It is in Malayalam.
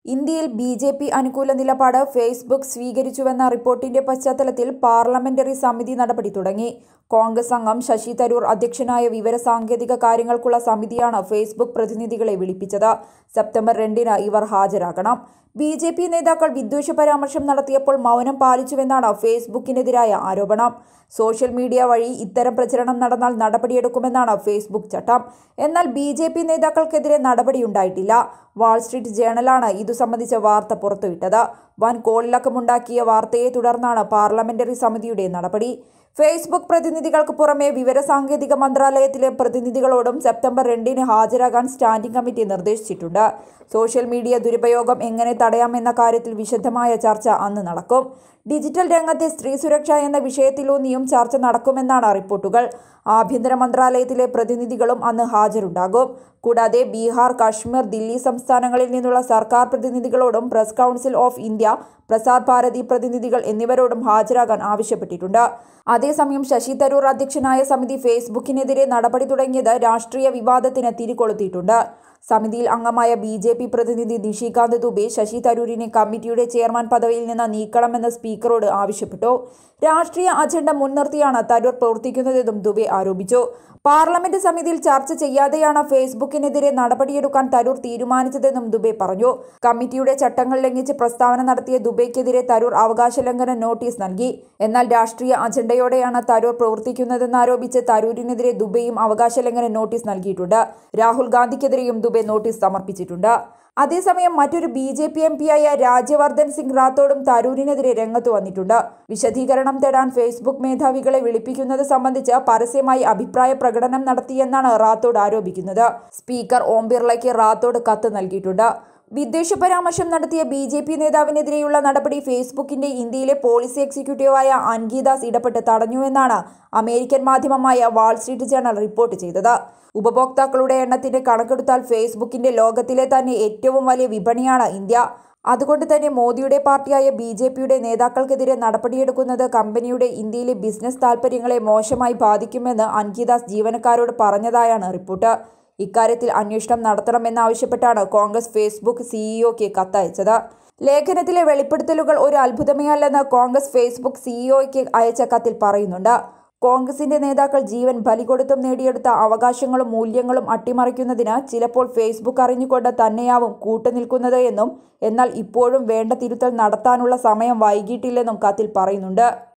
ഇന്ത്യയിൽ ബി ജെ പി അനുകൂല നിലപാട് ഫേസ്ബുക്ക് സ്വീകരിച്ചുവെന്ന റിപ്പോർട്ടിന്റെ പശ്ചാത്തലത്തിൽ പാർലമെന്ററി സമിതി നടപടി തുടങ്ങി കോൺഗ്രസ് അംഗം ശശി തരൂർ അധ്യക്ഷനായ വിവരസാങ്കേതിക കാര്യങ്ങൾക്കുള്ള സമിതിയാണ് ഫേസ്ബുക്ക് പ്രതിനിധികളെ വിളിപ്പിച്ചത് സെപ്റ്റംബർ രണ്ടിന് ഇവർ ഹാജരാകണം ബി ജെ പി നേതാക്കൾ വിദ്വേഷ പരാമർശം നടത്തിയപ്പോൾ മൗനം പാലിച്ചുവെന്നാണ് ഫേസ്ബുക്കിനെതിരായ ആരോപണം സോഷ്യൽ മീഡിയ വഴി ഇത്തരം പ്രചരണം നടന്നാൽ നടപടിയെടുക്കുമെന്നാണ് ഫേസ്ബുക്ക് ചട്ടം എന്നാൽ ബി ജെ പി നേതാക്കൾക്കെതിരെ നടപടിയുണ്ടായിട്ടില്ല വാൾസ്ട്രീറ്റ് ജേണലാണ് ഇതു സംബന്ധിച്ച വാർത്ത പുറത്തുവിട്ടത് വൻ കോളിളക്കമുണ്ടാക്കിയ വാർത്തയെ തുടർന്നാണ് പാർലമെന്ററി സമിതിയുടെ നടപടി ഫേസ്ബുക്ക് പ്രതിനിധികൾക്ക് പുറമെ വിവരസാങ്കേതിക മന്ത്രാലയത്തിലെ പ്രതിനിധികളോടും സെപ്റ്റംബർ രണ്ടിന് ഹാജരാകാൻ സ്റ്റാൻഡിംഗ് കമ്മിറ്റി നിർദ്ദേശിച്ചിട്ടുണ്ട് സോഷ്യൽ മീഡിയ ദുരുപയോഗം എങ്ങനെ തടയാമെന്ന കാര്യത്തിൽ വിശദമായ ചർച്ച അന്ന് നടക്കും ഡിജിറ്റൽ രംഗത്തെ സ്ത്രീ സുരക്ഷ എന്ന വിഷയത്തിലൂന്നിയും ചർച്ച നടക്കുമെന്നാണ് റിപ്പോർട്ടുകൾ ആഭ്യന്തര മന്ത്രാലയത്തിലെ പ്രതിനിധികളും അന്ന് ഹാജരുണ്ടാകും കൂടാതെ ബീഹാർ കശ്മീർ ദില്ലി സംസ്ഥാനങ്ങളിൽ നിന്നുള്ള സർക്കാർ പ്രതിനിധികളോടും press council of India Prasar Bharati പ്രതിനിധികൾ എന്നിവരോടും ഹാജരാകാൻ ആവശ്യപ്പെട്ടിട്ടുണ്ട് അതേസമയം ശശി തരൂർ അധ്യക്ഷനായ സമിതി ഫേസ്ബുക്കിനെതിരെ നടപടി തുടങ്ങിയത് രാഷ്ട്രീയ വിവാദത്തിന് തിരികൊളുത്തിയിട്ടുണ്ട് സമിതിയിൽ അംഗമായ ബി ജെ പി പ്രതിനിധി നിഷികാന്ത് ദുബെ ശശി തരൂരിനെ കമ്മിറ്റിയുടെ ചെയർമാൻ പദവിയിൽ നിന്ന് നീക്കണമെന്ന് സ്പീക്കറോട് ആവശ്യപ്പെട്ടു രാഷ്ട്രീയ അജണ്ട മുൻനിർത്തിയാണ് തരൂർ പ്രവർത്തിക്കുന്നതെന്നും ദുബെ ആരോപിച്ചു പാർലമെന്റ് സമിതിയിൽ ചർച്ച ചെയ്യാതെയാണ് ഫേസ്ബുക്കിനെതിരെ നടപടിയെടുക്കാൻ തരൂർ തീരുമാനിച്ചതെന്നും ദുബെ പറഞ്ഞു കമ്മിറ്റിയുടെ ചട്ടങ്ങൾ ലംഘിച്ച് പ്രസ്താവന നടത്തിയ ദുബൈക്കെതിരെ തരൂർ അവകാശ ലംഘന നോട്ടീസ് നൽകി എന്നാൽ രാഷ്ട്രീയ അജണ്ടയോടെയാണ് തരൂർ പ്രവർത്തിക്കുന്നതെന്നാരോപിച്ച് തരൂരിനെതിരെ ദുബൈയും അവകാശ ലംഘന നോട്ടീസ് നൽകിയിട്ടുണ്ട് രാഹുൽ ഗാന്ധിക്കെതിരെയും ദുബെ നോട്ടീസ് സമർപ്പിച്ചിട്ടുണ്ട് അതേസമയം മറ്റൊരു ബി ജെ പി എം പിയായ രാജ്യവർദ്ധൻ സിംഗ് റാത്തോഡും തരൂരിനെതിരെ രംഗത്ത് വന്നിട്ടുണ്ട് വിശദീകരണം തേടാൻ ഫേസ്ബുക്ക് മേധാവികളെ വിളിപ്പിക്കുന്നത് സംബന്ധിച്ച് പരസ്യമായി അഭിപ്രായ പ്രകടനം നടത്തിയെന്നാണ് റാത്തോഡ് ആരോപിക്കുന്നത് സ്പീക്കർ ഓം ബിർളയ്ക്ക് റാത്തോഡ് കത്ത് നൽകിയിട്ടുണ്ട് വിദ്വേഷ പരാമർശം നടത്തിയ ബി ജെ പി നേതാവിനെതിരെയുള്ള നടപടി ഫേസ്ബുക്കിന്റെ ഇന്ത്യയിലെ പോളിസി എക്സിക്യൂട്ടീവായ അൻഗീദാസ് ഇടപെട്ട് തടഞ്ഞുവെന്നാണ് അമേരിക്കൻ മാധ്യമമായ വാൾസ്ട്രീറ്റ് ജേണൽ റിപ്പോർട്ട് ചെയ്തത് ഉപഭോക്താക്കളുടെ എണ്ണത്തിന്റെ കണക്കെടുത്താൽ ഫേസ്ബുക്കിന്റെ ലോകത്തിലെ തന്നെ ഏറ്റവും വലിയ വിപണിയാണ് ഇന്ത്യ അതുകൊണ്ട് തന്നെ മോദിയുടെ പാർട്ടിയായ ബി ജെ പിയുടെ നേതാക്കൾക്കെതിരെ നടപടിയെടുക്കുന്നത് കമ്പനിയുടെ ഇന്ത്യയിലെ ബിസിനസ് താൽപ്പര്യങ്ങളെ മോശമായി ബാധിക്കുമെന്ന് അൻകിദാസ് ജീവനക്കാരോട് പറഞ്ഞതായാണ് റിപ്പോർട്ട് ഇക്കാര്യത്തിൽ അന്വേഷണം നടത്തണമെന്നാവശ്യപ്പെട്ടാണ് കോൺഗ്രസ് ഫേസ്ബുക്ക് സിഇഒക്ക് കത്തയച്ചത് ലേഖനത്തിലെ വെളിപ്പെടുത്തലുകൾ ഒരു അത്ഭുതമേ അല്ലെന്ന് കോൺഗ്രസ് ഫേസ്ബുക്ക് സിഇഒയ്ക്ക് അയച്ച കത്തിൽ പറയുന്നുണ്ട് കോൺഗ്രസിന്റെ നേതാക്കൾ ജീവൻ ബലികൊടുത്തും നേടിയെടുത്ത അവകാശങ്ങളും മൂല്യങ്ങളും അട്ടിമറിക്കുന്നതിന് ചിലപ്പോൾ ഫേസ്ബുക്ക് അറിഞ്ഞുകൊണ്ട് തന്നെയാവും കൂട്ടുനിൽക്കുന്നത് എന്നും എന്നാൽ ഇപ്പോഴും വേണ്ട തിരുത്തൽ നടത്താനുള്ള സമയം വൈകിട്ടില്ലെന്നും കത്തിൽ പറയുന്നുണ്ട്